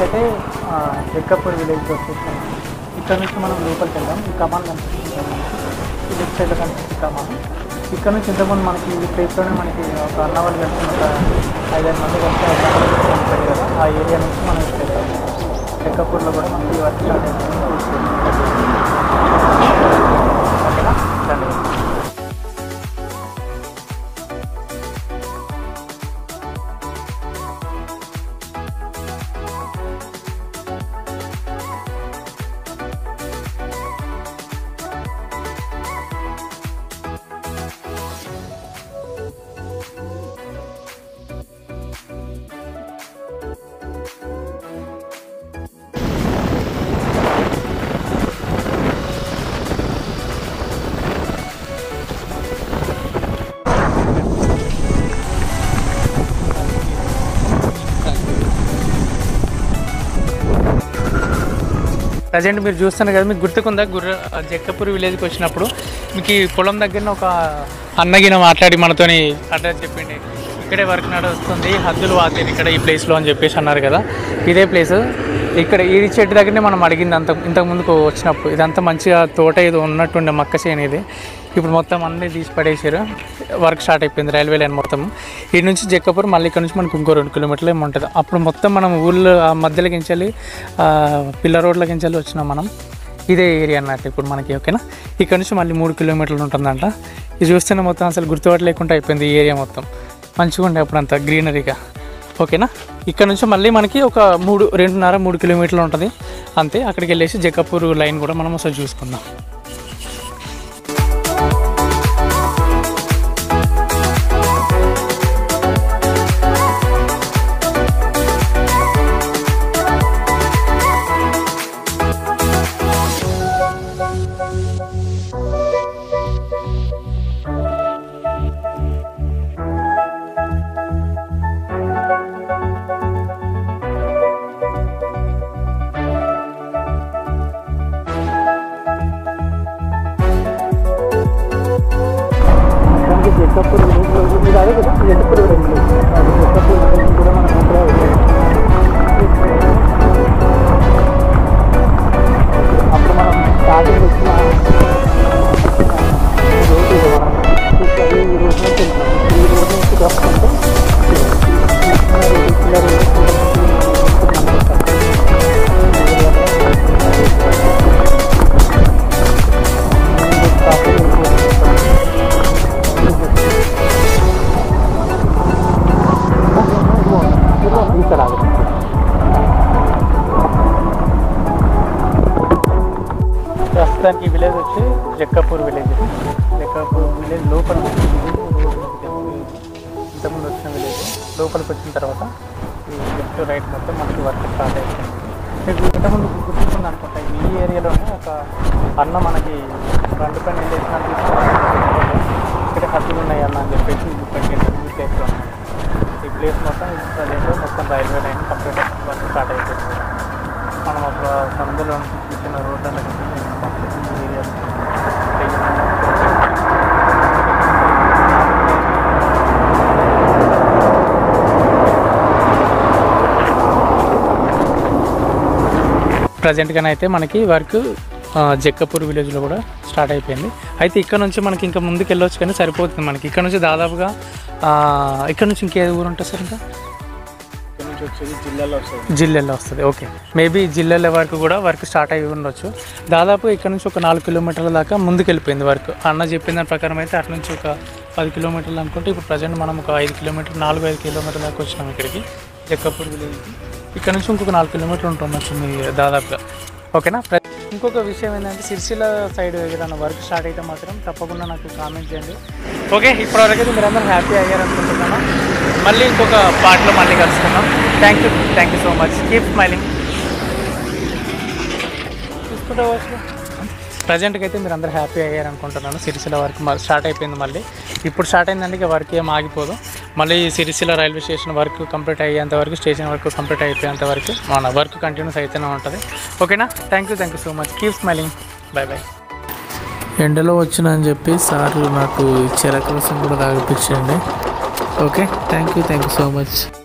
అయితే ఆ, జక్కపూర్ విలేజ్కి వచ్చేసాం ఇక్కడ నుంచి మనం లోపలికి వెళ్దాం ఈ కమాన్ కనిపిస్తుంది కదా మనకి. ఈ లెఫ్ట్ సైడ్లో కనిపిస్తుంది కమాన్ ఇక్కడ నుంచి ఇంతకుముందు మనకి ఈ ప్లేస్లోనే మనకి ఒక అన్నవాళ్ళు కలిసి ఒక ఐదారు మంది కలిసి ఒక అన్నవాళ్ళు ఉంటారు కదా ఆ ఏరియా నుంచి మనం ఇక్కడ వెళ్తాం జక్కపూర్లో కూడా మనకి వర్క్ స్టార్ట్ అవుతుంది ఓకేనా రండి. ప్రజెంట్ మీరు చూస్తున్నారు కదా మీకు గుర్తుకుందా గుర్ర జక్కపూర్ విలేజ్కి వచ్చినప్పుడు మీకు ఈ పొలం దగ్గర ఒక అన్నగిన మాట్లాడి మనతోని అడ్రస్ చెప్పిండి ఇక్కడే వర్క్ నడుస్తుంది హద్దులు వాతేది ఇక్కడ ఈ ప్లేస్లో అని చెప్పేసి అన్నారు కదా ఇదే ప్లేస్ ఇక్కడ ఈ చెట్టు దగ్గరనే మనం అడిగింది అంత ఇంతకు ముందుకు వచ్చినప్పుడు ఇదంతా మంచిగా తోట ఇది ఉన్నట్టుండే మక్క చేను ఇది ఇప్పుడు మొత్తం అన్నీ తీసి పడేసారు వర్క్ స్టార్ట్ అయిపోయింది రైల్వే లైన్ మొత్తం ఈ నుంచి జక్కపూర్ మళ్ళీ ఇక్కడ నుంచి మనకు ఇంకో రెండు కిలోమీటర్లు ఏమి ఉంటుంది అప్పుడు మొత్తం మనం ఊళ్ళో ఆ మధ్యలోకి వెళ్ళి పిల్ల రోడ్లకి వెళ్ళి వచ్చినాం మనం ఇదే ఏరియా అన్నట్టు ఇప్పుడు మనకి ఓకేనా ఇక్కడ నుంచి మళ్ళీ మూడు కిలోమీటర్లు ఉంటుందంట ఇది చూస్తేనే మొత్తం అసలు గుర్తుపట్ట లేకుండా అయిపోయింది ఈ ఏరియా మొత్తం మంచిగా ఉండే అప్పుడంతా గ్రీనరీగా ఓకేనా ఇక్కడ నుంచి మళ్ళీ మనకి ఒక మూడు రెండున్నర మూడు కిలోమీటర్లు ఉంటుంది అంతే అక్కడికి వెళ్ళేసి జక్కపూర్ లైన్ కూడా మనం ఒకసారి చూసుకుందాం మనకి జక్కపూర్ విలేజ్ ఇది అదే కదా జక్కపూర్ విలేజ్ అది జక్కపూర్ విలేజ్ కూడా మనం అక్కడే వచ్చాం. అప్పుడు మనం స్టార్టింగ్ వచ్చిన రోడ్డు ఇది మనం చూస్తే ఈ రోడ్ నుంచి వెళ్తాం ఈ రోడ్ నుంచి కాకుండా ఇక్కడ ఆగు. ప్రస్తుతానికి ఈ విలేజ్ వచ్చి జక్కపూర్ విలేజ్ జక్కపూర్ విలేజ్ లోపల ఉంది. ఇంతకుముందు వచ్చిన విలేజ్ లోపలికి వచ్చిన తర్వాత ఈ లెఫ్ట్ రైట్ మొత్తం మనకి వర్క్ స్టార్ట్ అయిపోయింది మీకు ఇంతకుముందు గుర్తుంటుంది అనుకుంటా ఈ ఏరియాలోనే ఒక అన్న మనకి రెండు పని వెళ్ళేసిన ఇక్కడ హద్దులు ఉన్నాయి అన్న అని చెప్పేసి పెట్టిండు ఈ ప్లేస్లో ఈ ప్లేస్ మొత్తం ప్రజెంట్ మొత్తం railway line complete work start అయిపోయింది మనం ఒక సందులో చిన్న రోడ్ అనేది ఏరియా ప్రజెంట్గానే అయితే మనకి వర్క్ ఆ, జక్కపూర్ విలేజ్లో కూడా స్టార్ట్ అయిపోయింది అయితే ఇక్కడ నుంచి మనకి ఇంకా ముందుకు వెళ్ళొచ్చు కానీ సరిపోతుంది మనకి ఇక్కడ నుంచి దాదాపుగా ఆ, ఇక్కడ నుంచి ఇంకే ఊరు ఉంటుంది సార్ ఇంకా ఇక్కడ నుంచి వచ్చేది జిల్లాలో వస్తుంది జిల్లెల్లో వస్తుంది ఓకే మేబీ జిల్లెల వరకు కూడా వర్క్ స్టార్ట్ అయి ఉండొచ్చు దాదాపు ఇక్కడ నుంచి ఒక నాలుగు కిలోమీటర్ల దాకా ముందుకు వెళ్ళిపోయింది వర్క్ అన్న చెప్పిన దాని ప్రకారం అయితే అటు నుంచి ఒక పది కిలోమీటర్లు అనుకుంటే ఇప్పుడు ప్రజెంట్ మనం ఒక ఐదు కిలోమీటర్ నాలుగు ఐదు కిలోమీటర్ల దాకా వచ్చినాం ఇక్కడికి జక్కపూర్ విలేజ్కి ఇక్కడ నుంచి ఇంకొక నాలుగు కిలోమీటర్లు ఉంటుండొచ్చు మీ దాదాపుగా ఓకేనా ప్ర- ఇంకొక విషయం ఏంటంటే సిరిసిల్ల సైడ్ ఏదైనా వర్క్ స్టార్ట్ అయితే మాత్రం తప్పకుండా నాకు కామెంట్ చేయండి ఓకే ఇప్పటివరకు అయితే మీరందరూ హ్యాపీ అయ్యారు అనుకుంటున్నాను మళ్ళీ ఇంకొక పార్ట్లో మళ్ళీ కలుసుకుందాం thank you thank you so much keep smiling చూసుకుంటా ప్రజెంట్కి అయితే మీరు అందరూ హ్యాపీ అయ్యారు అనుకుంటున్నాను సిరిసిల్ల వర్క్ మరి స్టార్ట్ అయిపోయింది మళ్ళీ ఇప్పుడు స్టార్ట్ అయిందంటే ఇక వర్క్ ఏం ఆగిపోదు మళ్ళీ Sircilla railway station work complete అయ్యేంత వరకు స్టేషన్ వర్క్ కంప్లీట్ అయిపోయేంత వరకు మన వర్క్ కంటిన్యూస్ అయితేనే ఉంటుంది ఓకేనా thank you thank you so much keep smiling bye bye ఎండలో వచ్చిన అని చెప్పి సార్ నాకు చెరక రసం కూడా తాగిపించండి okay thank you thank you so much